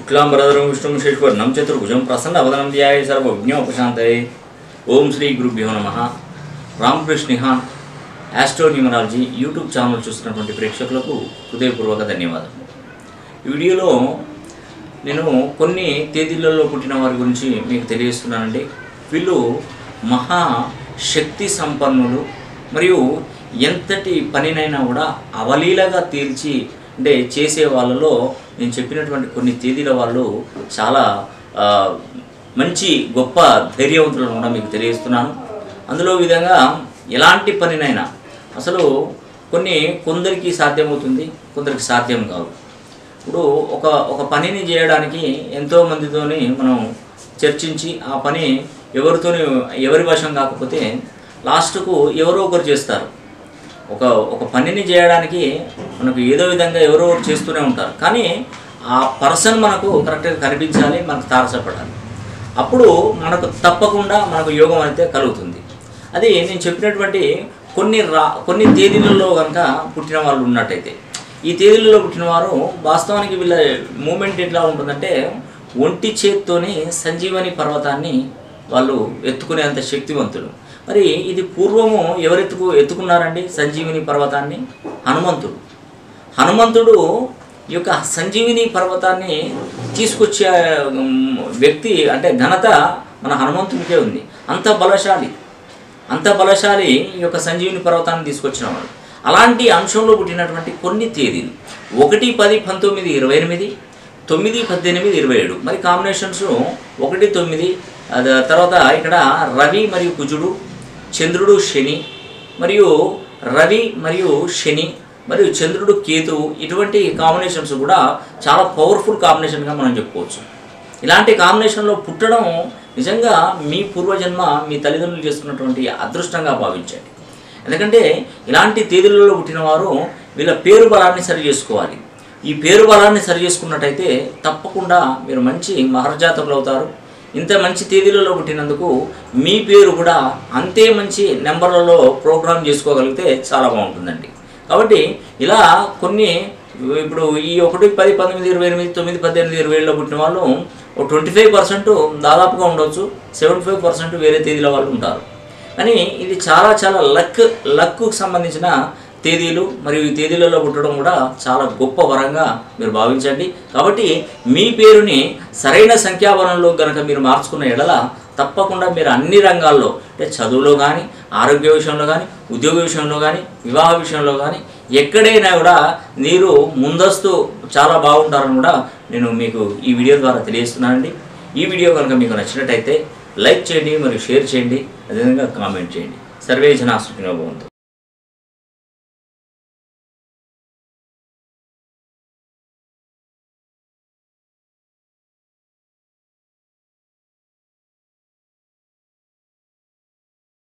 శుక్లాంబరధరం విష్ణుం శేషవర్ణం చతుర్భుజం ప్రసన్న అవదనం ధ్యాయ సర్వజ్ఞోపశాంతయే ఓం శ్రీ గురుభ్యో నమ Ramakrishna Nihan astro numerology YouTube channel చూస్తున్నటువంటి ప్రేక్షకులకు హృదయపూర్వక ధన్యవాదాలు ఈ వీడియోలో నేను కొన్ని తేదీలలో పుట్టిన వారి గురించి మీకు తెలియజేస్తున్నానండి వీళ్ళు మహా శక్తి సంపన్నులు మరియు ఎంతటి పనినైనా కూడా అవలీలగా తీర్చి అంటే చేసే వాళ్ళలో నేను చెప్పినటువంటి కొన్ని తేదీల వాళ్ళు చాలా ఆ, మంచి గొప్ప ధైర్యవంతులను కూడా మీకు తెలియజేస్తున్నాను అందులో విధంగా ఎలాంటి పనినైనా అసలు కొన్ని కొందరికి సాధ్యమవుతుంది కొందరికి సాధ్యం కాదు ఇప్పుడు ఒక ఒక పనిని చేయడానికి ఎంతో మందితోని మనం చర్చించి ఆ పని ఎవరితోని ఎవరి వశం కాకపోతే లాస్ట్కు ఎవరో ఒకరు చేస్తారు ఒక ఒక పనిని చేయడానికి మనకు ఏదో విధంగా ఎవరో ఒకరు చేస్తూనే ఉంటారు కానీ ఆ పర్సన్ మనకు కరెక్ట్గా కనిపించాలి మనకు తారసపడాలి అప్పుడు మనకు తప్పకుండా మనకు యోగం అయితే కలుగుతుంది అది నేను చెప్పినటువంటి కొన్ని రా కొన్ని తేదీలలో కనుక పుట్టిన వాళ్ళు ఉన్నట్టయితే ఈ తేదీలలో పుట్టిన వారు వాస్తవానికి వీళ్ళ మూమెంట్ ఎట్లా ఉంటుందంటే ఒంటి చేత్తోని సంజీవని పర్వతాన్ని వాళ్ళు ఎత్తుకునేంత శక్తివంతుడు మరి ఇది పూర్వము ఎవరెత్తుకు ఎత్తుకున్నారండి సంజీవిని పర్వతాన్ని హనుమంతుడు హనుమంతుడు ఈ యొక్క సంజీవిని పర్వతాన్ని తీసుకొచ్చే ఉమ్, వ్యక్తి అంటే ఘనత మన హనుమంతుడికే ఉంది అంత బలశాలి అంత బలశాలి ఈ యొక్క సంజీవిని పర్వతాన్ని తీసుకొచ్చిన వాడు అలాంటి అంశంలో పుట్టినటువంటి కొన్ని తేదీలు ఒకటి పది పంతొమ్మిది ఇరవై ఎనిమిది తొమ్మిది పద్దెనిమిది ఇరవై ఏడు మరి కాంబినేషన్స్ ఒకటి తొమ్మిది అద తర్వాత ఇక్కడ రవి మరియు కుజుడు చంద్రుడు శని మరియు రవి మరియు శని మరియు చంద్రుడు కేతువు ఇటువంటి కాంబినేషన్స్ కూడా చాలా పవర్ఫుల్ కాంబినేషన్గా మనం చెప్పుకోవచ్చు ఇలాంటి కాంబినేషన్లో పుట్టడం నిజంగా మీ పూర్వజన్మ మీ తల్లిదండ్రులు చేసుకున్నటువంటి అదృష్టంగా భావించండి ఎందుకంటే ఇలాంటి తేదీలలో పుట్టిన వారు వీళ్ళ పేరు బలాన్ని సరి చేసుకోవాలి ఈ పేరు బలాన్ని సరి చేసుకున్నట్టయితే తప్పకుండా మీరు మంచి మహర్జాతకులు అవుతారు ఇంత మంచి తేదీలలో పుట్టినందుకు మీ పేరు కూడా అంతే మంచి నెంబర్లలో ప్రోగ్రామ్ చేసుకోగలిగితే చాలా బాగుంటుందండి కాబట్టి ఇలా కొన్ని ఇప్పుడు ఈ ఒకటి పది పంతొమ్మిది ఇరవై ఎనిమిది తొమ్మిది పద్దెనిమిది ఇరవై ఏళ్ళలో పుట్టిన వాళ్ళు ఒక ట్వంటీ ఫైవ్ పర్సెంట్ దాదాపుగా ఉండొచ్చు సెవెంటీ ఫైవ్ పర్సెంట్ వేరే తేదీల వాళ్ళు ఉంటారు కానీ ఇది చాలా చాలా లక్ లక్కు సంబంధించిన తేదీలు మరియు ఈ తేదీలలో పుట్టడం కూడా చాలా గొప్ప వరంగా మీరు భావించండి కాబట్టి మీ పేరుని సరైన సంఖ్యాబలంలో గనక మీరు మార్చుకున్న ఎడల తప్పకుండా మీరు అన్ని రంగాల్లో అంటే చదువులో కానీ ఆరోగ్య విషయంలో కానీ ఉద్యోగ విషయంలో కానీ వివాహ విషయంలో కానీ ఎక్కడైనా కూడా మీరు ముందస్తు చాలా బాగుంటారని కూడా నేను మీకు ఈ వీడియో ద్వారా తెలియజేస్తున్నానండి ఈ వీడియో కనుక మీకు నచ్చినట్టయితే లైక్ చేయండి మరియు షేర్ చేయండి అదేవిధంగా కామెంట్ చేయండి సర్వే జనా సుఖినో భవంతు